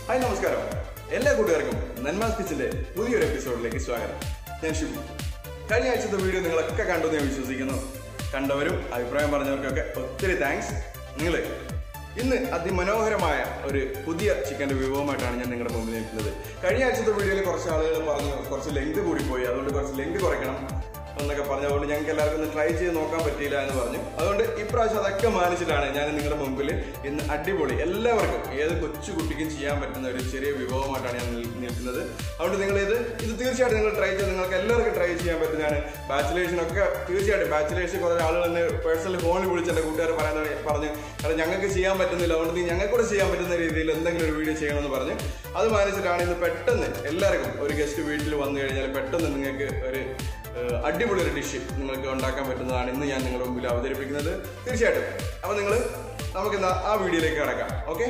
hi നമസ്കാരം എല്ലാ കൂട്ടുകാർക്കും നന്മാസ് കിച്ചന്റെ പുതിയൊരു എപ്പിസോഡിലേക്ക് സ്വാഗതം ഞാൻ ഷിബു കഴിഞ്ഞ ആഴ്ചത്തെ വീഡിയോ നിങ്ങളൊക്കെ കണ്ടു എന്ന് ഞാൻ വിശ്വസിക്കുന്നു കണ്ടവരും അഭിപ്രായം പറഞ്ഞവർക്കൊക്കെ ഒത്തിരി താങ്ക്സ് നിങ്ങൾ ഇന്ന് അതിമനോഹരമായ ഒരു പുതിയ ചിക്കൻ്റെ വിഭവമായിട്ടാണ് ഞാൻ നിങ്ങളുടെ മുമ്പിൽ നിൽക്കുന്നത് കഴിഞ്ഞ ആഴ്ചത്തെ വീഡിയോയിൽ കുറച്ച് ആളുകൾ പറഞ്ഞു കുറച്ച് ലെങ്ത് കൂടിപ്പോയി അതുകൊണ്ട് കുറച്ച് ലെങ്ത് കുറയ്ക്കണം എന്നൊക്കെ പറഞ്ഞു അതുകൊണ്ട് ഞങ്ങൾക്ക് എല്ലാവർക്കും ഒന്ന് ട്രൈ ചെയ്ത് നോക്കാൻ പറ്റിയില്ല എന്ന് പറഞ്ഞു അതുകൊണ്ട് ഇപ്രാവശ്യം അതൊക്കെ മാനിച്ചിട്ടാണ് ഞാൻ നിങ്ങളുടെ മുമ്പിൽ ഇന്ന് അടിപൊളി എല്ലാവർക്കും ഏത് കൊച്ചു കുട്ടിക്കും ചെയ്യാൻ പറ്റുന്ന ഒരു ചെറിയ വിഭവമായിട്ടാണ് ഞാൻ നിൽ- നിൽക്കുന്നത് അതുകൊണ്ട് നിങ്ങൾ ഇത് ഇത് തീർച്ചയായിട്ടും നിങ്ങൾ ട്രൈ ചെയ്ത് നിങ്ങൾക്ക് എല്ലാവർക്കും ട്രൈ ചെയ്യാൻ പറ്റുന്നതാണ് ബാച്ചിലേഴ്സിനൊക്കെ തീർച്ചയായിട്ടും ബാച്ചിലേഴ്സ് കുറേ ആളുകൾ എന്നെ പേഴ്സണൽ ഫോണിൽ വിളിച്ച് എൻ്റെ കൂട്ടുകാർ പറയുന്നത് പറഞ്ഞു കാരണം ഞങ്ങൾക്ക് ചെയ്യാൻ പറ്റുന്നില്ല അതുകൊണ്ട് നീ ഞങ്ങൾക്ക് കൂടെ ചെയ്യാൻ പറ്റുന്ന രീതിയിൽ എന്തെങ്കിലും ഒരു വീഡിയോ ചെയ്യണമെന്ന് പറഞ്ഞു അത് മാനിച്ചിട്ടാണ് ഇന്ന് പെട്ടെന്ന് എല്ലാവർക്കും ഒരു ഗസ്റ്റ് വീട്ടിൽ വന്നു കഴിഞ്ഞാൽ പെട്ടെന്ന് നിങ്ങൾക്ക് ഒരു ഏഹ് അടിപൊളി ഒരു ഡിഷ് നിങ്ങൾക്ക് ഉണ്ടാക്കാൻ പറ്റുന്നതാണ് ഇന്ന് ഞാൻ നിങ്ങളുടെ മുമ്പിൽ അവതരിപ്പിക്കുന്നത് തീർച്ചയായിട്ടും അപ്പോൾ നിങ്ങൾ നമുക്ക് ഇന്ന് ആ വീഡിയോയിലേക്ക് കിടക്കാം ഓക്കെ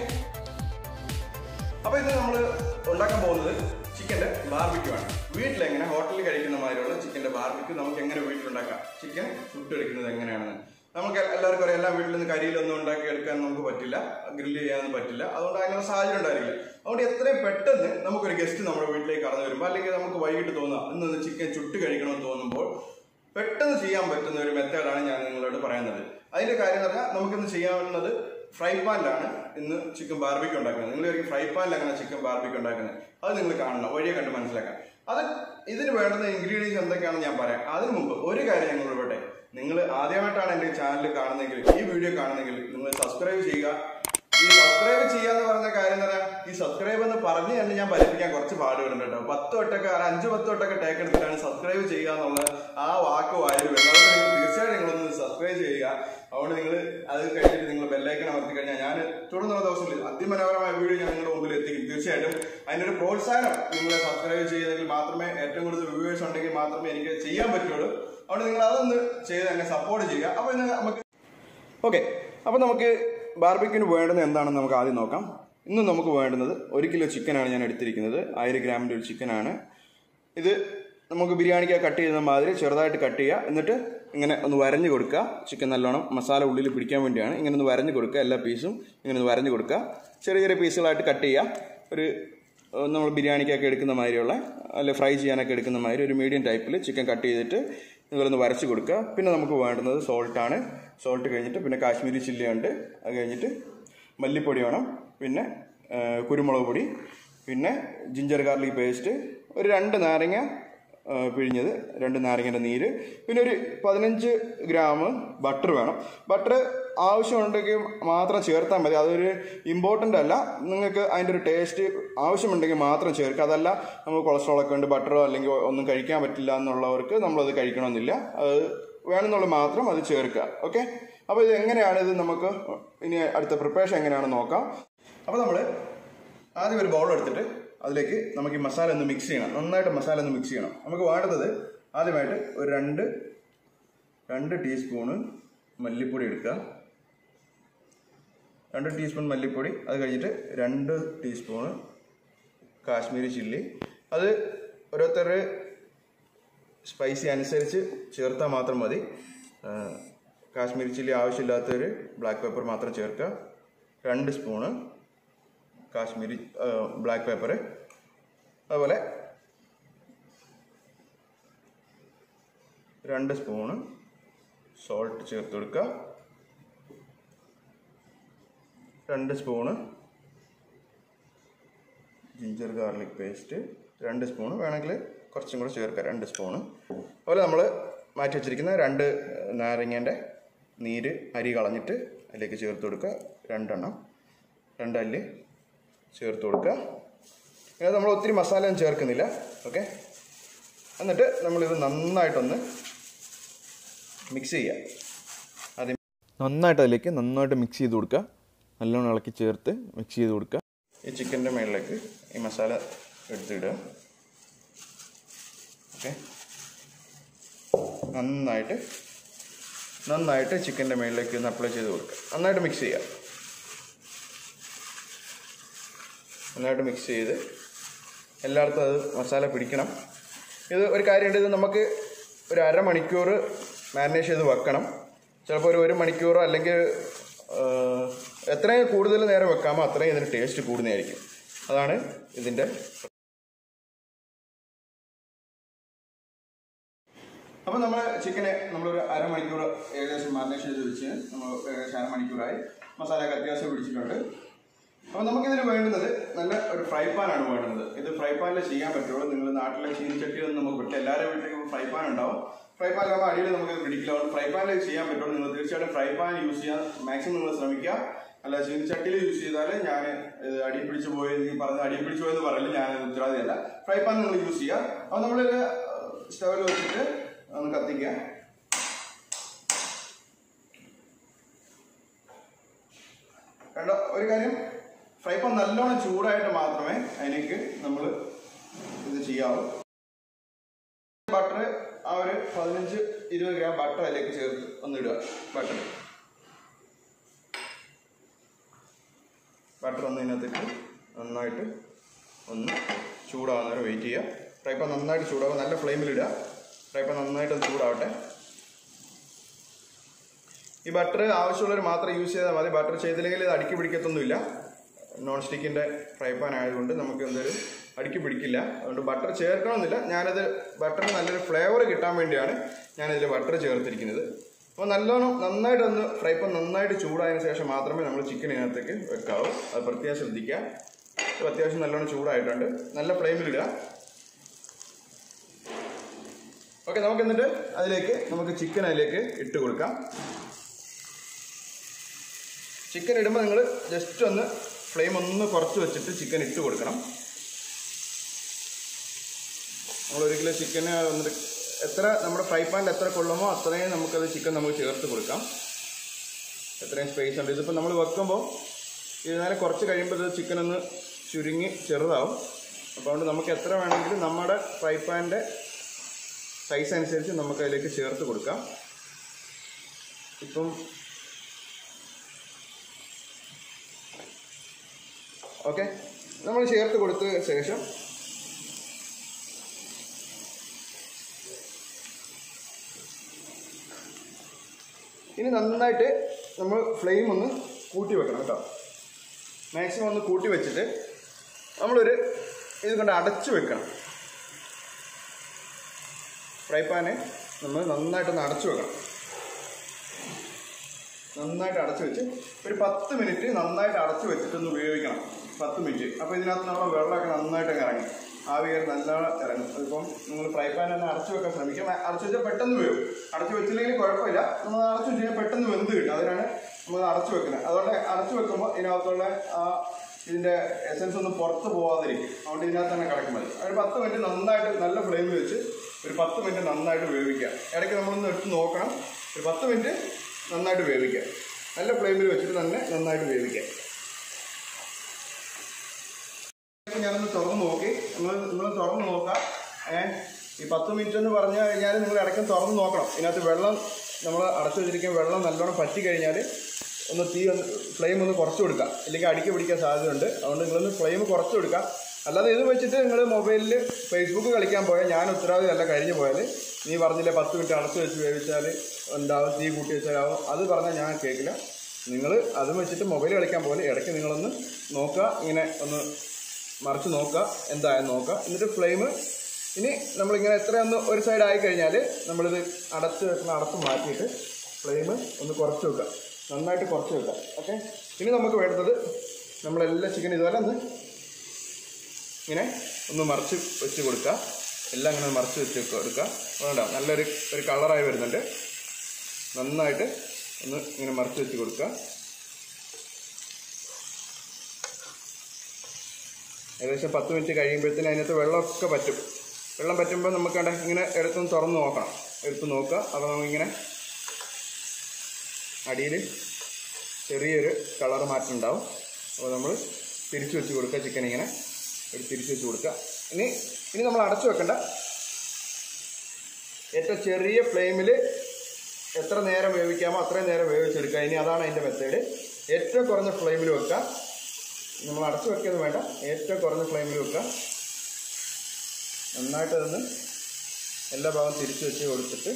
അപ്പോൾ ഇത് നമ്മൾ ഉണ്ടാക്കാൻ പോകുന്നത് ചിക്കൻ്റെ ബാർബിക്യൂ ആണ് വീട്ടിലെങ്ങനെ ഹോട്ടലിൽ കഴിക്കുന്ന മാതിരിയുള്ള ചിക്കൻ്റെ ബാർബിക്യൂ നമുക്ക് എങ്ങനെ വീട്ടിലുണ്ടാക്കാം ചിക്കൻ ചുട്ടെടുക്കുന്നത് എങ്ങനെയാണെന്ന് നമുക്ക് എല്ലാവർക്കും അറിയാം എല്ലാ വീട്ടിൽ നിന്ന് കരിയിലൊന്നും ഉണ്ടാക്കി എടുക്കാൻ നമുക്ക് പറ്റില്ല ഗ്രില്ല് ചെയ്യാനൊന്നും പറ്റില്ല അതുകൊണ്ട് അങ്ങനെ സാഹചര്യം ഉണ്ടായിരിക്കില്ല അതുകൊണ്ട് എത്രയും പെട്ടെന്ന് നമുക്കൊരു ഗസ്റ്റ് നമ്മുടെ വീട്ടിലേക്ക് കടന്നു വരുമ്പോൾ അല്ലെങ്കിൽ നമുക്ക് വൈകിട്ട് തോന്നുക ഇന്ന് ചിക്കൻ ചുട്ട് കഴിക്കണമെന്ന് തോന്നുമ്പോൾ പെട്ടെന്ന് ചെയ്യാൻ പറ്റുന്ന ഒരു മെത്തേഡാണ് ഞാൻ നിങ്ങളോട് പറയുന്നത് അതിന്റെ കാര്യം എന്ന് പറഞ്ഞാൽ നമുക്കിന്ന് ചെയ്യാവുന്നത് ഫ്രൈ പാനിലാണ് ഇന്ന് ചിക്കൻ ബാർബിക്ക് ഉണ്ടാക്കുന്നത് നിങ്ങൾ ഒരു ഫ്രൈ പാനിൽ അങ്ങനെ ചിക്കൻ ബാർബിക്ക് ഉണ്ടാക്കുന്നത് അത് നിങ്ങൾ കാണണം വഴിയെ കണ്ട് മനസ്സിലാക്കാം അത് ഇതിന് വേണ്ടുന്ന ഇൻഗ്രീഡിയൻസ് എന്തൊക്കെയാണെന്ന് ഞാൻ പറയാം അതിനു മുമ്പ് ഒരു കാര്യം ഞങ്ങൾ ഇവിടെ നിങ്ങൾ ആദ്യമായിട്ടാണ് എൻ്റെ ചാനൽ കാണുന്നതെങ്കിൽ ഈ വീഡിയോ കാണുന്നെങ്കിൽ നിങ്ങൾ സബ്സ്ക്രൈബ് ചെയ്യുക ഈ സബ്സ്ക്രൈബ് ചെയ്യാന്ന് പറഞ്ഞ കാര്യം എന്താ പറയാ ഈ സബ്സ്ക്രൈബ് എന്ന് പറഞ്ഞ് തന്നെ ഞാൻ പഠിപ്പിക്കാൻ കുറച്ച് പാടുകളുണ്ട് കേട്ടോ പത്ത് വട്ടൊക്കെ അല്ല അഞ്ച് പത്ത് വട്ടൊക്കെ ടേക്ക് എടുത്തിട്ടാണ് സബ്സ്ക്രൈബ് ചെയ്യുക എന്നുള്ള ആ വാക്ക് വായിൽ വരുന്നത് അതുകൊണ്ട് നിങ്ങൾ തീർച്ചയായിട്ടും നിങ്ങളൊന്ന് സബ്സ്ക്രൈബ് ചെയ്യുക അതുകൊണ്ട് നിങ്ങൾ അത് കഴിഞ്ഞിട്ട് നിങ്ങൾ ബെല്ലൈക്കൺ അമർത്തി കഴിഞ്ഞാൽ ഞാൻ തുടർന്നുള്ള ദിവസങ്ങളിൽ അതിമനോഹരമായ വീഡിയോ ഞാൻ നിങ്ങളുടെ മുമ്പിൽ എത്തിക്കും തീർച്ചയായിട്ടും അതിനൊരു പ്രോത്സാഹനം നിങ്ങൾ സബ്സ്ക്രൈബ് ചെയ്തെങ്കിൽ മാത്രമേ ഏറ്റവും കൂടുതൽ വ്യൂവേഴ്സ് ഉണ്ടെങ്കിൽ മാത്രമേ എനിക്ക് ചെയ്യാൻ പറ്റുള്ളൂ അതുകൊണ്ട് നിങ്ങൾ അതൊന്ന് ചെയ്ത് എന്നെ സപ്പോർട്ട് ചെയ്യുക അപ്പോൾ ഇന്ന് നമുക്ക് ഓക്കെ അപ്പോൾ നമുക്ക് ബാർബിക്യൂന് വേണ്ടുന്നത് എന്താണെന്ന് നമുക്ക് ആദ്യം നോക്കാം ഇന്ന് നമുക്ക് വേണ്ടുന്നത് ഒരു കിലോ ചിക്കനാണ് ഞാൻ എടുത്തിരിക്കുന്നത് ആയിരം ഗ്രാമിൻ്റെ ഒരു ചിക്കനാണ് ഇത് നമുക്ക് ബിരിയാണിക്ക് കട്ട് ചെയ്യുന്ന മാതിരി ചെറുതായിട്ട് കട്ട് ചെയ്യുക എന്നിട്ട് ഇങ്ങനെ ഒന്ന് വരഞ്ഞു കൊടുക്കുക ചിക്കൻ നല്ലോണം മസാല ഉള്ളിൽ പിടിക്കാൻ വേണ്ടിയാണ് ഇങ്ങനെ ഒന്ന് വരഞ്ഞു കൊടുക്കുക എല്ലാ പീസും ഇങ്ങനെ ഒന്ന് വരഞ്ഞു കൊടുക്കുക ചെറിയ ചെറിയ പീസുകളായിട്ട് കട്ട് ചെയ്യുക ഒരു ഏഹ്, നമ്മൾ ബിരിയാണിക്കൊക്കെ എടുക്കുന്ന മാതിരിയുള്ള അല്ലെ ഫ്രൈ ചെയ്യാനൊക്കെ എടുക്കുന്ന മാതിരി ഒരു മീഡിയം ടൈപ്പിൽ ചിക്കൻ കട്ട് ചെയ്തിട്ട് നിങ്ങളൊന്ന് വരച്ച് കൊടുക്കുക പിന്നെ നമുക്ക് വേണ്ടുന്നത് സോൾട്ടാണ് സോൾട്ട് കഴിഞ്ഞിട്ട് പിന്നെ കാശ്മീരി ചില്ലി ഉണ്ട് അത് കഴിഞ്ഞിട്ട് മല്ലിപ്പൊടി വേണം പിന്നെ ആ, കുരുമുളക് പൊടി പിന്നെ ജിഞ്ചർ ഗാർലിക് പേസ്റ്റ് ഒരു രണ്ട് നാരങ്ങ ആ, പിഴിഞ്ഞത് രണ്ട് നാരങ്ങൻ്റെ നീര് പിന്നെ ഒരു പതിനഞ്ച് ഗ്രാം ബട്ടർ വേണം ബട്ടർ ആവശ്യമുണ്ടെങ്കിൽ മാത്രം ചേർത്താൽ മതി അതൊരു ഇമ്പോർട്ടൻ്റ് അല്ല നിങ്ങൾക്ക് അതിൻ്റെ ഒരു ടേസ്റ്റ് ആവശ്യമുണ്ടെങ്കിൽ മാത്രം ചേർക്കുക അതല്ല നമുക്ക് കൊളസ്ട്രോൾ ഒക്കെ ഉണ്ട് ബട്ടറോ അല്ലെങ്കിൽ ഒന്നും കഴിക്കാൻ പറ്റില്ല എന്നുള്ളവർക്ക് നമ്മളത് കഴിക്കണമെന്നില്ല അത് വേണമെന്നുള്ള മാത്രം അത് ചേർക്കുക ഓക്കെ അപ്പോൾ ഇത് എങ്ങനെയാണ് ഇത് നമുക്ക് ഇനി അടുത്ത പ്രിപ്പറേഷൻ എങ്ങനെയാണെന്ന് നോക്കാം അപ്പോൾ നമ്മൾ ആദ്യം ഒരു ബൗൾ എടുത്തിട്ട് അതിലേക്ക് നമുക്ക് ഈ മസാല ഒന്ന് മിക്സ് ചെയ്യണം നന്നായിട്ട് മസാല ഒന്ന് മിക്സ് ചെയ്യണം നമുക്ക് വേണ്ടത് ആദ്യമായിട്ട് ഒരു രണ്ട് രണ്ട് ടീസ്പൂണ് മല്ലിപ്പൊടി എടുക്കുക രണ്ട് ടീസ്പൂൺ മല്ലിപ്പൊടി അത് കഴിഞ്ഞിട്ട് രണ്ട് ടീസ്പൂണ് കാശ്മീരി ചില്ലി അത് ഓരോരുത്തരുടെ സ്പൈസി അനുസരിച്ച് ചേർത്താൽ മാത്രം മതി ആ, കാശ്മീരി ചില്ലി ആവശ്യമില്ലാത്തവർ ബ്ലാക്ക് പെപ്പർ മാത്രം ചേർക്കുക രണ്ട് സ്പൂണ് കാശ്മീരി ബ്ലാക്ക് പെപ്പർ അതുപോലെ രണ്ട് സ്പൂണ് സോൾട്ട് ചേർത്ത് കൊടുക്കുക രണ്ട് സ്പൂണ് ജിഞ്ചർ ഗാർലിക് പേസ്റ്റ് രണ്ട് സ്പൂണ് വേണമെങ്കിൽ കുറച്ചും കൂടെ ചേർക്കുക രണ്ട് സ്പൂണ് അതുപോലെ നമ്മൾ മാറ്റി വെച്ചിരിക്കുന്ന രണ്ട് നാരങ്ങേൻ്റെ നീര് അരി കളഞ്ഞിട്ട് അതിലേക്ക് ചേർത്ത് കൊടുക്കുക രണ്ടെണ്ണം രണ്ടല്ലി ചേർത്ത് കൊടുക്കുക ഇത് നമ്മൾ ഒത്തിരി മസാല ഒന്നും ചേർക്കുന്നില്ല ഓക്കെ എന്നിട്ട് നമ്മളിത് നന്നായിട്ടൊന്ന് മിക്സ് ചെയ്യുക ആദ്യം നന്നായിട്ട് അതിലേക്ക് നന്നായിട്ട് മിക്സ് ചെയ്ത് കൊടുക്കുക നല്ലോണം ഇളക്കി ചേർത്ത് മിക്സ് ചെയ്ത് കൊടുക്കുക ഈ ചിക്കൻ്റെ മുകളിലേക്ക് ഈ മസാല എടുത്തിടുക ഓക്കെ നന്നായിട്ട് നന്നായിട്ട് ചിക്കൻ്റെ മുകളിലേക്ക് ഒന്ന് അപ്ലൈ ചെയ്ത് കൊടുക്കുക നന്നായിട്ട് മിക്സ് ചെയ്യുക നന്നായിട്ട് മിക്സ് ചെയ്ത് എല്ലായിടത്തും അത് മസാല പിടിക്കണം ഇത് ഒരു കാര്യമുണ്ട് ഇത് നമുക്ക് ഒരു അരമണിക്കൂർ മാരിനേറ്റ് ചെയ്ത് വെക്കണം ചിലപ്പോൾ ഒരു ഒരു മണിക്കൂറോ അല്ലെങ്കിൽ ആ, എത്രയും കൂടുതൽ നേരം വെക്കാമോ അത്രയും ഇതിന് ടേസ്റ്റ് കൂടുന്നതായിരിക്കും അതാണ് ഇതിൻ്റെ അപ്പോൾ നമ്മൾ ചിക്കനെ നമ്മളൊരു അരമണിക്കൂർ ഏകദേശം മാരിനേഷൻ ചെയ്ത് വെച്ച് നമ്മൾ ഏകദേശം അരമണിക്കൂറായി മസാലയൊക്കെ അത്യാവശ്യം പിടിച്ചിട്ടുണ്ട് അപ്പോൾ നമുക്കിതിന് വേണ്ടുന്നത് നല്ല ഒരു ഫ്രൈ പാനാണ് വേണ്ടുന്നത് ഇത് ഫ്രൈ പാനിൽ ചെയ്യാൻ പറ്റുള്ളൂ നിങ്ങൾ നാട്ടിലെ ചീനിച്ചട്ടിയൊന്നും നമുക്ക് പറ്റില്ല എല്ലാവരും വീട്ടിലും ഫ്രൈ പാൻ ഉണ്ടാവും ഫ്രൈ പാനിലാകുമ്പോൾ അടിയിൽ നമുക്ക് പിടിക്കില്ല അതുകൊണ്ട് ഫ്രൈ പാനിൽ ചെയ്യാൻ പറ്റുള്ളൂ നിങ്ങൾ തീർച്ചയായിട്ടും ഫ്രൈ പാൻ യൂസ് ചെയ്യാൻ മാക്സിമം നിങ്ങൾ ശ്രമിക്കുക അല്ല ചീനിച്ചട്ടിയിൽ യൂസ് ചെയ്താൽ ഞാൻ ഇത് അടി പിടിച്ച് പോയി നീ പറഞ്ഞ അടി പിടിച്ച് പോയെന്ന് പറയില്ല ഞാൻ ഉത്തരവാദിയല്ല ഫ്രൈ പാൻ നിങ്ങൾ യൂസ് ചെയ്യുക അപ്പോൾ നമ്മൾ സ്റ്റവിൽ വെച്ചിട്ട് ഒന്ന് കത്തിക്കുക കണ്ടോ ഒരു കാര്യം ഫ്രൈ പാൻ നല്ലോണം ചൂടായിട്ട് മാത്രമേ അതിലേക്ക് നമ്മൾ ഇത് ചെയ്യാവൂ ബട്ടർ ആ ഒരു പതിനഞ്ച് ഇരുപത് ഗ്രാം ബട്ടർ അതിലേക്ക് ചേർത്ത് ഒന്ന് ഇടുക ബട്ടർ ബട്ടർ ഒന്ന് ഇതിനകത്തിട്ട് നന്നായിട്ട് ഒന്ന് ചൂടാവുന്നവരെ വെയിറ്റ് ചെയ്യുക ഫ്രൈ പാൻ നന്നായിട്ട് ചൂടാവും നല്ല ഫ്ലെയിമിലിടുക ഫ്രൈ പാൻ നന്നായിട്ട് ഒന്ന് ചൂടാവട്ടെ ഈ ബട്ടർ ആവശ്യമുള്ളവർ മാത്രം യൂസ് ചെയ്താൽ മതി ബട്ടർ ചെയ്തില്ലെങ്കിൽ ഇത് അടുക്കി പിടിക്കത്തൊന്നുമില്ല നോൺ സ്റ്റിക്കിൻ്റെ ഫ്രൈ പാൻ ആയതുകൊണ്ട് നമുക്ക് എന്തൊരു അടുക്കി പിടിക്കില്ല അതുകൊണ്ട് ബട്ടർ ചേർക്കണമെന്നില്ല ഞാനത് ബട്ടറിന് നല്ലൊരു ഫ്ലേവർ കിട്ടാൻ വേണ്ടിയാണ് ഞാനിതിൽ ബട്ടർ ചേർത്തിരിക്കുന്നത് അപ്പോൾ നല്ലോണം നന്നായിട്ടൊന്ന് ഫ്രൈ പാൻ നന്നായിട്ട് ചൂടായതിനു ശേഷം മാത്രമേ നമ്മൾ ചിക്കൻ ഇതിനകത്തേക്ക് വെക്കാവൂ അത് പ്രത്യേകം ശ്രദ്ധിക്കുക ഇപ്പോൾ അത്യാവശ്യം നല്ലോണം ചൂടായിട്ടുണ്ട് നല്ല ഫ്ലെയിമിലിടുക ഓക്കെ നമുക്ക് എന്നിട്ട് അതിലേക്ക് നമുക്ക് ചിക്കൻ അതിലേക്ക് ഇട്ട് കൊടുക്കാം ചിക്കൻ ഇടുമ്പോൾ നിങ്ങൾ ജസ്റ്റ് ഒന്ന് ഫ്ലെയിം ഒന്ന് കുറച്ച് വെച്ചിട്ട് ചിക്കൻ ഇട്ട് കൊടുക്കണം നമ്മൾ ഒരു കിലോ ചിക്കന് വന്നിട്ട് എത്ര നമ്മുടെ ഫ്രൈ പാനിൽ എത്ര കൊള്ളുമോ അത്രയും നമുക്കത് ചിക്കൻ നമുക്ക് ചേർത്ത് കൊടുക്കാം എത്രയും സ്പേസ് ഉണ്ട് ഇതിപ്പോൾ നമ്മൾ വെക്കുമ്പോൾ ഇതിനാലെ കുറച്ച് കഴിയുമ്പോൾ ഇത് ചിക്കൻ ഒന്ന് ചുരുങ്ങി ചെറുതാവും അപ്പോൾ അതുകൊണ്ട് നമുക്ക് എത്ര വേണമെങ്കിലും നമ്മുടെ ഫ്രൈ പാനിൻ്റെ സൈസ് അനുസരിച്ച് നമുക്ക് അതിലേക്ക് ചേർത്ത് കൊടുക്കാം ഇപ്പം ഓക്കെ നമ്മൾ ചേർത്ത് കൊടുത്ത ശേഷം ഇനി നന്നായിട്ട് നമ്മൾ ഫ്ലെയിം ഒന്ന് കൂട്ടി വെക്കണം കേട്ടോ മാക്സിമം ഒന്ന് കൂട്ടി വെച്ചിട്ട് നമ്മളൊരു ഇത് കൊണ്ട് അടച്ചു വെക്കണം ഫ്രൈ പാനെ നമ്മൾ നന്നായിട്ടൊന്ന് അടച്ചു വെക്കണം നന്നായിട്ട് അടച്ചു വെച്ച് ഒരു പത്ത് മിനിറ്റ് നന്നായിട്ട് അടച്ചു വെച്ചിട്ടൊന്ന് ഉപയോഗിക്കണം പത്ത് മിനിറ്റ് അപ്പോൾ ഇതിനകത്ത് നമ്മൾ വെള്ളമൊക്കെ നന്നായിട്ട് അങ്ങ് ഇറങ്ങി ആവി കയറി നല്ലോണം ഇറങ്ങും അതിപ്പം നിങ്ങൾ ഫ്രൈ പാൻ തന്നെ അടച്ചു വെക്കാൻ ശ്രമിക്കും അടച്ചു വെച്ചാൽ പെട്ടെന്ന് വരും അടച്ചു വെച്ചില്ലെങ്കിൽ കുഴപ്പമില്ല നമ്മൾ അടച്ചു വെച്ച് കഴിഞ്ഞാൽ പെട്ടെന്ന് വെന്ത് കിട്ടും അതിനാണ് നമ്മൾ അടച്ചു വെക്കുന്നത് അതുകൊണ്ട് അടച്ചു വെക്കുമ്പോൾ ഇതിനകത്തുള്ള ആ ഇതിൻ്റെ എസൻസ് ഒന്നും പുറത്ത് പോവാതിരിക്കും അതുകൊണ്ട് ഇതിനകത്ത് തന്നെ കിടക്കും മതി ഒരു പത്ത് മിനിറ്റ് നന്നായിട്ട് നല്ല ഫ്ലെയിമിൽ വെച്ച് ഒരു പത്ത് മിനിറ്റ് നന്നായിട്ട് വേവിക്കുക ഇടയ്ക്ക് നമ്മളൊന്ന് എടുത്ത് നോക്കണം ഒരു പത്ത് മിനിറ്റ് നന്നായിട്ട് വേവിക്കുക നല്ല ഫ്ലെയിമിൽ വെച്ചിട്ട് തന്നെ നന്നായിട്ട് വേവിക്കുക ഇപ്പം ഞാനൊന്ന് തുറന്ന് നോക്കി നിങ്ങൾ നിങ്ങൾ തുറന്ന് നോക്കാം ഏഹ് ഈ പത്ത് മിനിറ്റ് എന്ന് പറഞ്ഞു കഴിഞ്ഞാൽ നിങ്ങൾ ഇടയ്ക്ക് തുറന്ന് നോക്കണം ഇതിനകത്ത് വെള്ളം നമ്മൾ അടച്ചു വെച്ചിരിക്കുന്ന വെള്ളം നല്ലോണം പറ്റി കഴിഞ്ഞാൽ ഒന്ന് തീ ഒന്ന് ഫ്ലെയിം ഒന്ന് കുറച്ച് കൊടുക്കുക ഇല്ലെങ്കിൽ അടിക്ക് പിടിക്കാൻ സാധ്യതയുണ്ട് അതുകൊണ്ട് നിങ്ങളൊന്ന് ഫ്ലെയിം കുറച്ച് കൊടുക്കുക അല്ലാതെ ഇത് വെച്ചിട്ട് നിങ്ങൾ മൊബൈലിൽ ഫേസ്ബുക്ക് കളിക്കാൻ പോയാൽ ഞാൻ ഉത്തരവാദിത്തമല്ല കഴിഞ്ഞു പോയാൽ നീ പറഞ്ഞില്ലേ പത്ത് മിനിറ്റ് അടച്ചു വെച്ച് വേവിച്ചാൽ ഉണ്ടാവും തീ കൂട്ടി വെച്ചാലാവും അത് പറഞ്ഞാൽ ഞാൻ കേൾക്കില്ല നിങ്ങൾ അത് വെച്ചിട്ട് മൊബൈൽ കളിക്കാൻ പോലെ ഇടയ്ക്ക് നിങ്ങളൊന്ന് നോക്കുക ഇങ്ങനെ ഒന്ന് മറിച്ച് നോക്കുക എന്തായാലും നോക്കുക എന്നിട്ട് ഫ്ലെയിം ഇനി നമ്മളിങ്ങനെ എത്രയൊന്ന് ഒരു സൈഡ് ആയി കഴിഞ്ഞാൽ നമ്മളിത് അടച്ച് വെക്കുന്ന അടപ്പ് മാറ്റിയിട്ട് ഫ്ലെയിം ഒന്ന് കുറച്ച് വെക്കുക നന്നായിട്ട് കുറച്ച് വെക്കുക ഓക്കെ ഇനി നമുക്ക് വേണ്ടത് നമ്മളെല്ലാ ചിക്കൻ ഇതുപോലെ ഒന്ന് ഇങ്ങനെ ഒന്ന് മറിച്ച് വെച്ച് കൊടുക്കുക എല്ലാം ഇങ്ങനെ മറിച്ച് വെച്ച് കൊടുക്കുക വേണ്ട നല്ലൊരു ഒരു കളറായി വരുന്നുണ്ട് നന്നായിട്ട് ഒന്ന് ഇങ്ങനെ മറിച്ച് വെച്ച് കൊടുക്കുക ഏകദേശം പത്ത് മിനിറ്റ് കഴിയുമ്പോഴത്തേന് അതിനകത്ത് വെള്ളമൊക്കെ പറ്റും വെള്ളം പറ്റുമ്പോൾ നമുക്ക് കണ്ട ഇങ്ങനെ എടുത്തൊന്ന് തുറന്ന് നോക്കണം എടുത്ത് നോക്കുക അപ്പോൾ നമുക്കിങ്ങനെ അടിയിൽ ചെറിയൊരു കളർ മാറ്റം ഉണ്ടാവും അപ്പോൾ നമ്മൾ തിരിച്ചു വെച്ച് കൊടുക്കുക ചിക്കൻ ഇങ്ങനെ എടുത്ത് തിരിച്ചു വെച്ച് കൊടുക്കുക ഇനി ഇനി നമ്മൾ അടച്ചു വെക്കണ്ട ഏറ്റവും ചെറിയ ഫ്ലെയിമിൽ എത്ര നേരം വേവിക്കാമോ അത്രയും നേരം വേവിച്ചെടുക്കുക ഇനി അതാണ് അതിൻ്റെ മെത്തേഡ് ഏറ്റവും കുറഞ്ഞ ഫ്ലെയിമിൽ വെക്കുക നമ്മൾ അടച്ചു വെക്കുന്നത് വേണ്ട ഏറ്റവും കുറഞ്ഞ ഫ്ലെയിമിൽ വെക്കുക നന്നായിട്ട് അതൊന്ന് എല്ലാ ഭാഗവും തിരിച്ചു വെച്ച് കൊടുത്തിട്ട്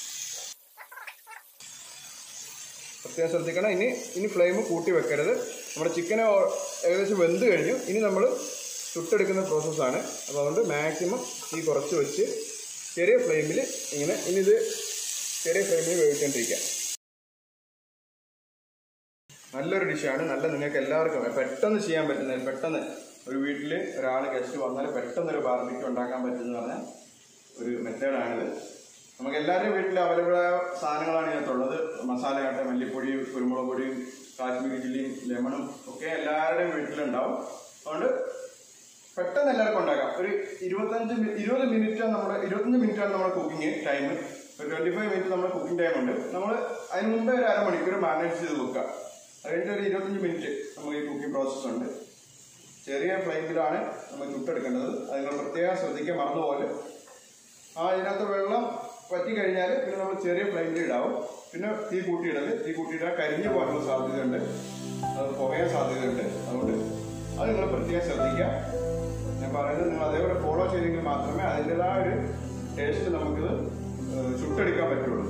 പ്രത്യേകം ശ്രദ്ധിക്കണം ഇനി ഇനി ഫ്ലെയിം കൂട്ടി വെക്കരുത് നമ്മുടെ ചിക്കൻ ഏകദേശം വെന്ത് കഴിഞ്ഞു ഇനി നമ്മൾ ചുട്ടെടുക്കുന്ന പ്രോസസ്സാണ് അപ്പോൾ അതുകൊണ്ട് മാക്സിമം തീ കുറച്ച് വെച്ച് ചെറിയ ഫ്ലെയിമിൽ ഇങ്ങനെ ഇനി ഇത് ചെറിയ ഫ്ലെയിമിൽ വേവിച്ചുകൊണ്ടിരിക്കുക നല്ലൊരു ഡിഷാണ് നല്ല നിങ്ങൾക്ക് എല്ലാവർക്കും പെട്ടെന്ന് ചെയ്യാൻ പറ്റുന്ന പെട്ടെന്ന് ഒരു വീട്ടിൽ ഒരാൾ ഗസ്റ്റ് വന്നാൽ പെട്ടെന്ന് ഒരു ബാർബിക്ക് ഉണ്ടാക്കാൻ പറ്റുന്ന പറഞ്ഞാൽ ഒരു മെത്തേഡാണിത് നമുക്ക് എല്ലാവരുടെയും വീട്ടിൽ അവൈലബിൾ ആയ സാധനങ്ങളാണ് ഇതിനകത്തുള്ളത് മസാലയാട്ടെ മല്ലിപ്പൊടിയും കുരുമുളക് പൊടിയും കാശ്മീരി ചില്ലിയും ലെമണും ഒക്കെ എല്ലാവരുടെയും വീട്ടിലുണ്ടാവും അതുകൊണ്ട് പെട്ടെന്ന് എല്ലാവർക്കും ഉണ്ടാക്കാം ഒരു ഇരുപത്തഞ്ച് മി- ഇരുപത് മിനിറ്റ് നമ്മുടെ ഇരുപത്തഞ്ച് മിനിറ്റാണ് നമ്മുടെ കുക്കിംഗ് ടൈം ഒരു ട്വന്റി ഫൈവ് മിനിറ്റ് നമ്മുടെ കുക്കിംഗ് ടൈം ഉണ്ട് നമ്മൾ അതിന് മുമ്പേ ഒരു അരമണിക്കൂർ മാനേജ് ചെയ്ത് വെക്കുക അത് കഴിഞ്ഞിട്ട് ഒരു ഇരുപത്തഞ്ച് മിനിറ്റ് നമുക്ക് ഈ കുക്കിംഗ് പ്രോസസ്സ് ഉണ്ട് ചെറിയ ഫ്ലെയിമിലാണ് നമ്മൾ ചുട്ടെടുക്കേണ്ടത് അത് നിങ്ങൾ പ്രത്യേകം ശ്രദ്ധിക്കാൻ മറന്നുപോലെ ആ ഇതിനകത്ത് വെള്ളം വറ്റി കഴിഞ്ഞാൽ പിന്നെ നമ്മൾ ചെറിയ ഫ്ലെയിമിൽ ഇടാവും പിന്നെ തീ കൂട്ടിയിടല് തീ കൂട്ടിയിട്ടാൽ കരിഞ്ഞു പോകാനുള്ള സാധ്യതയുണ്ട് അത് പുകയാൻ സാധ്യതയുണ്ട് അതുകൊണ്ട് അത് നിങ്ങൾ പ്രത്യേകം ശ്രദ്ധിക്കുക ഞാൻ പറയുന്നത് നിങ്ങൾ അതേപോലെ ഫോളോ ചെയ്തെങ്കിൽ മാത്രമേ അതിൻ്റെതായ ഒരു ടേസ്റ്റ് നമുക്കിത് ഏഹ്, ചുട്ടെടുക്കാൻ പറ്റുള്ളൂ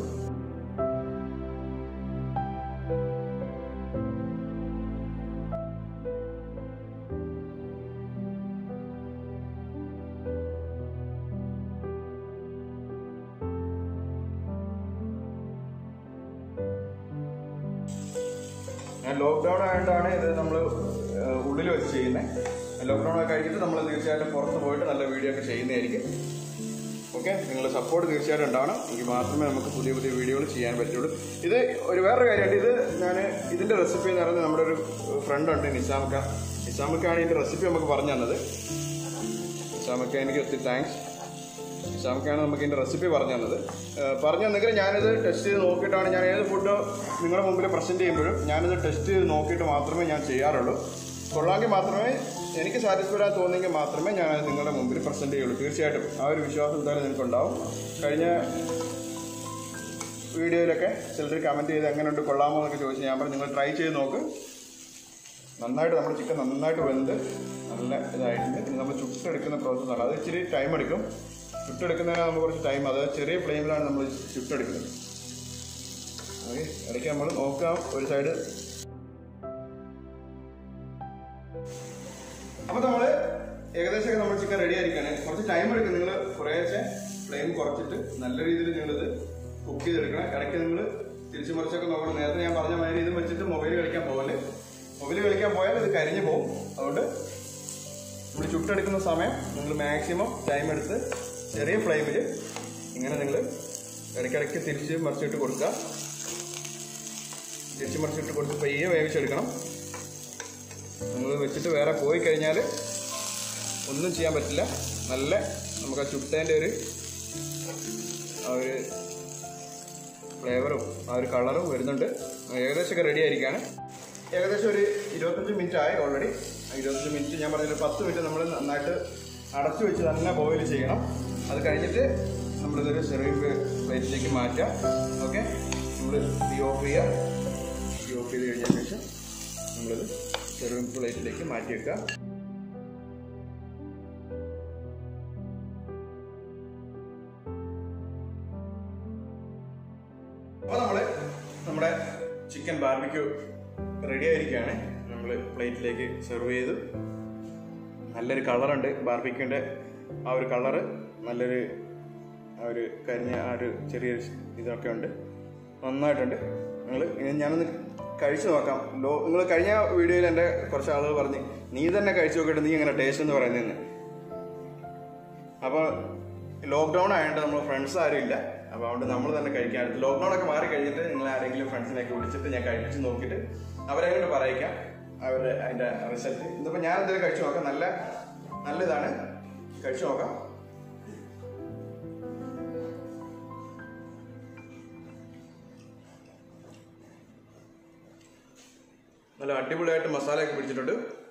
ഞാൻ ലോക്ക്ഡൗൺ ആയതുകൊണ്ടാണ് ഇത് നമ്മൾ ഉള്ളിൽ വെച്ച് ചെയ്യുന്നത് ലോക്ക്ഡൗൺ ഒക്കെ കഴിഞ്ഞിട്ട് നമ്മൾ തീർച്ചയായിട്ടും പുറത്ത് പോയിട്ട് നല്ല വീഡിയോ ഒക്കെ ചെയ്യുന്നതായിരിക്കും ഓക്കെ നിങ്ങളുടെ സപ്പോർട്ട് തീർച്ചയായിട്ടും ഉണ്ടാവണം എങ്കിൽ മാത്രമേ നമുക്ക് പുതിയ പുതിയ വീഡിയോകൾ ചെയ്യാൻ പറ്റുള്ളൂ ഇത് ഒരു വേറൊരു കാര്യമുണ്ട് ഇത് ഞാൻ ഇതിൻ്റെ റെസിപ്പി എന്ന് പറയുന്നത് നമ്മുടെ ഒരു ഫ്രണ്ട് ഉണ്ട് നിസാമക്ക നിസാമക്കാണ് ഇതിൻ്റെ റെസിപ്പി നമുക്ക് പറഞ്ഞു തന്നത് നിസാമക്ക എനിക്ക് ഒത്തിരി താങ്ക്സ് നിസാമക്കാണ് നമുക്ക് ഇതിൻ്റെ റെസിപ്പി പറഞ്ഞു തന്നത് ഏഹ് പറഞ്ഞു തന്നെങ്കിൽ ഞാനിത് ടെസ്റ്റ് ചെയ്ത് നോക്കിയിട്ടാണ് ഞാൻ ഏത് ഫുഡ് നിങ്ങളുടെ മുമ്പിൽ പ്രസൻറ്റ് ചെയ്യുമ്പോഴും ഞാനിത് ടെസ്റ്റ് ചെയ്ത് നോക്കിയിട്ട് മാത്രമേ ഞാൻ ചെയ്യാറുള്ളൂ കൊള്ളാമെങ്കിൽ മാത്രമേ എനിക്ക് സാറ്റിസ്ഫൈഡ് ആയി തോന്നിയെങ്കിൽ മാത്രമേ ഞാൻ അത് നിങ്ങളുടെ മുമ്പിൽ പ്രസൻറ്റ് ചെയ്യുള്ളൂ തീർച്ചയായിട്ടും ആ ഒരു വിശ്വാസം എന്തായാലും നിങ്ങൾക്കുണ്ടാവും കഴിഞ്ഞ വീഡിയോയിലൊക്കെ ചിലർ കമൻറ്റ് ചെയ്ത് എങ്ങനെയുണ്ട് കൊള്ളാമോ എന്നൊക്കെ ചോദിച്ചു ഞാൻ പറഞ്ഞു നിങ്ങൾ ട്രൈ ചെയ്ത് നോക്ക് നന്നായിട്ട് നമ്മുടെ ചിക്കൻ നന്നായിട്ട് വെന്ത് നല്ല ഇതായിട്ടുണ്ട് ഇനി നമ്മൾ ചുട്ടെടുക്കുന്ന പ്രോസസ്സാണ് അത് ഇച്ചിരി ടൈം എടുക്കും ചുട്ടെടുക്കുന്നതിന് നമ്മൾ കുറച്ച് ടൈം അത് ചെറിയ ഫ്ലെയിമിലാണ് നമ്മൾ ചുട്ടെടുക്കുന്നത് ഓക്കെ ഇടയ്ക്ക് നമ്മൾ നോക്കാം ഒരു സൈഡ് അപ്പോൾ നമ്മൾ ഏകദേശം നമ്മൾ ചിക്കൻ റെഡി ആയിരിക്കാണ് കുറച്ച് ടൈം എടുക്കും നിങ്ങൾ കുറേശ്ശെ ഫ്ലെയിം കുറച്ചിട്ട് നല്ല രീതിയിൽ നിങ്ങളിത് കുക്ക് ചെയ്തെടുക്കണം ഇടയ്ക്ക് നിങ്ങൾ തിരിച്ചു മറിച്ചൊക്കെ നോക്കണം നേരത്തെ ഞാൻ പറഞ്ഞ മാതിരി ഇത് വെച്ചിട്ട് മൊബൈൽ കളിക്കാൻ പോകല് മൊബൈൽ കളിക്കാൻ പോയാൽ ഇത് കരിഞ്ഞു പോകും അതുകൊണ്ട് നമ്മൾ ചുട്ടെടുക്കുന്ന സമയം നിങ്ങൾ മാക്സിമം ടൈം എടുത്ത് ചെറിയ ഫ്ലെയിമിൽ ഇങ്ങനെ നിങ്ങൾ ഇടയ്ക്കിടയ്ക്ക് തിരിച്ച് മറിച്ചിട്ട് കൊടുക്കുക തിരിച്ച് മറിച്ചിട്ട് കൊടുത്ത് പയ്യെ വേവിച്ചെടുക്കണം നിങ്ങൾ വെച്ചിട്ട് വേറെ പോയി കഴിഞ്ഞാൽ ഒന്നും ചെയ്യാൻ പറ്റില്ല നല്ല നമുക്ക് ആ ചുട്ടേൻ്റെ ഒരു ആ ഒരു ഫ്ലേവറും ആ ഒരു കളറും വരുന്നുണ്ട് ഏകദേശമൊക്കെ റെഡി ആയിരിക്കാണ് ഏകദേശം ഒരു ഇരുപത്തഞ്ച് മിനിറ്റ് ആയി ഓൾറെഡി ഇരുപത്തഞ്ച് മിനിറ്റ് ഞാൻ പറഞ്ഞൊരു പത്ത് മിനിറ്റ് നമ്മൾ നന്നായിട്ട് അടച്ചു വെച്ച് തന്നെ ബോയിൽ ചെയ്യണം അത് കഴിഞ്ഞിട്ട് നമ്മളിതൊരു സെർവിങ് പ്ലേറ്റിലേക്ക് മാറ്റാം ഓക്കെ നമ്മൾ തീ ഓഫ് ചെയ്യുക തീ ഓഫ് ചെയ്ത് കഴിഞ്ഞതിന് ശേഷം നമ്മളിത് സെർവിങ് പ്ലേറ്റിലേക്ക് മാറ്റി വെക്കുക അപ്പോൾ നമ്മൾ നമ്മുടെ ചിക്കൻ ബാർബിക്യൂ റെഡി ആയിരിക്കുകയാണ് നമ്മൾ പ്ലേറ്റിലേക്ക് സെർവ് ചെയ്തു നല്ലൊരു കളറുണ്ട് ബാർബിക്യൂൻ്റെ ആ ഒരു കളറ് നല്ലൊരു ആ ഒരു കരിഞ്ഞ ആ ഒരു ചെറിയൊരു ഇതൊക്കെ ഉണ്ട് നന്നായിട്ടുണ്ട് നിങ്ങൾ ഇനി ഞാനൊന്ന് കഴിച്ചു നോക്കാം ലോ നിങ്ങൾ കഴിഞ്ഞ വീഡിയോയിൽ എൻ്റെ കുറച്ച് ആളുകൾ പറഞ്ഞ് നീ തന്നെ കഴിച്ചു നോക്കിയിട്ട് നീ ഇങ്ങനെ ടേസ്റ്റ് എന്ന് പറയുന്നതെന്ന് അപ്പോൾ ലോക്ക്ഡൗൺ ആയതുകൊണ്ട് നമ്മൾ ഫ്രണ്ട്സ് ആരും ഇല്ല അപ്പോൾ അതുകൊണ്ട് നമ്മൾ തന്നെ കഴിക്കാൻ ലോക്ക്ഡൗൺ ഒക്കെ മാറി കഴിഞ്ഞിട്ട് നിങ്ങൾ ആരെങ്കിലും ഫ്രണ്ട്സിനെയൊക്കെ വിളിച്ചിട്ട് ഞാൻ കഴിപ്പിച്ച് നോക്കിയിട്ട് അവരെ കൊണ്ട് പറയിക്കാം അവരുടെ അതിൻ്റെ റിസൾട്ട് ഇതിപ്പോൾ ഞാൻ എന്തെങ്കിലും കഴിച്ചു നോക്കാം നല്ല നല്ല ഇതാണ് കഴിച്ചു നോക്കാം നല്ല അടിപൊളിയായിട്ട് മസാലയൊക്കെ പിടിച്ചിട്ടുണ്ട്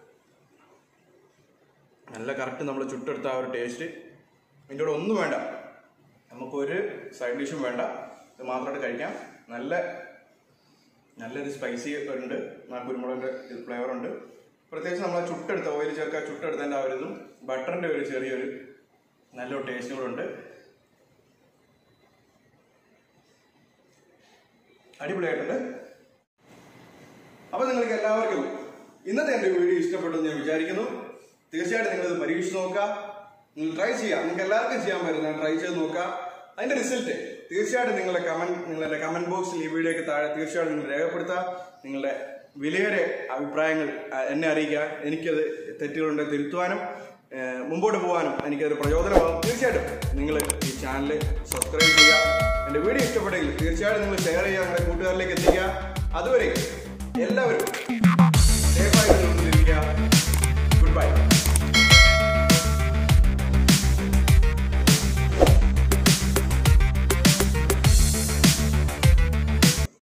നല്ല കറക്റ്റ് നമ്മൾ ചുട്ടെടുത്ത ആ ഒരു ടേസ്റ്റ് ഇതിൻ്റെ കൂടെ ഒന്നും വേണ്ട നമുക്കൊരു സൈഡ് ഡിഷും വേണ്ട ഇത് മാത്രമായിട്ട് കഴിക്കാം നല്ല നല്ലൊരു സ്പൈസി ഉണ്ട് ആ കുരുമുളകിൻ്റെ ഫ്ലേവർ ഉണ്ട് പ്രത്യേകിച്ച് നമ്മൾ ചുട്ടെടുത്ത ഓയിൽ ചേർക്കുക ചുട്ടെടുത്തതിൻ്റെ ആ ഒരു ഇതും ബട്ടറിൻ്റെ ഒരു ചെറിയൊരു നല്ലൊരു ടേസ്റ്റും കൂടെ ഉണ്ട് അടിപൊളിയായിട്ടുണ്ട് അപ്പോൾ നിങ്ങൾക്ക് എല്ലാവർക്കും ഇന്നത്തെ എൻ്റെ വീഡിയോ ഇഷ്ടപ്പെട്ടു എന്ന് ഞാൻ വിചാരിക്കുന്നു തീർച്ചയായിട്ടും നിങ്ങളിത് പരീക്ഷിച്ച് നോക്കുക നിങ്ങൾ ട്രൈ ചെയ്യുക നിങ്ങൾക്ക് എല്ലാവർക്കും ചെയ്യാൻ പറ്റുന്ന ട്രൈ ചെയ്ത് നോക്കുക അതിന്റെ റിസൾട്ട് തീർച്ചയായിട്ടും നിങ്ങളുടെ കമന്റ് നിങ്ങളുടെ കമന്റ് ബോക്സിൽ ഈ വീഡിയോയ്ക്ക് താഴെ തീർച്ചയായിട്ടും നിങ്ങൾ രേഖപ്പെടുത്തുക നിങ്ങളുടെ വിലയേറെ അഭിപ്രായങ്ങൾ ആ, എന്നെ അറിയിക്കുക എനിക്കത് തെറ്റുകളുണ്ട് തിരുത്തുവാനും ആ, മുമ്പോട്ട് പോകാനും എനിക്കതൊരു പ്രചോദനമാകും തീർച്ചയായിട്ടും നിങ്ങൾ ഈ ചാനൽ സബ്സ്ക്രൈബ് ചെയ്യുക എൻ്റെ വീഡിയോ ഇഷ്ടപ്പെട്ടെങ്കിൽ തീർച്ചയായിട്ടും നിങ്ങൾ ഷെയർ ചെയ്യുക നിങ്ങളുടെ കൂട്ടുകാരിലേക്ക് എത്തിക്കുക അതുവരെ എല്ലാവരും സേഫായിട്ട്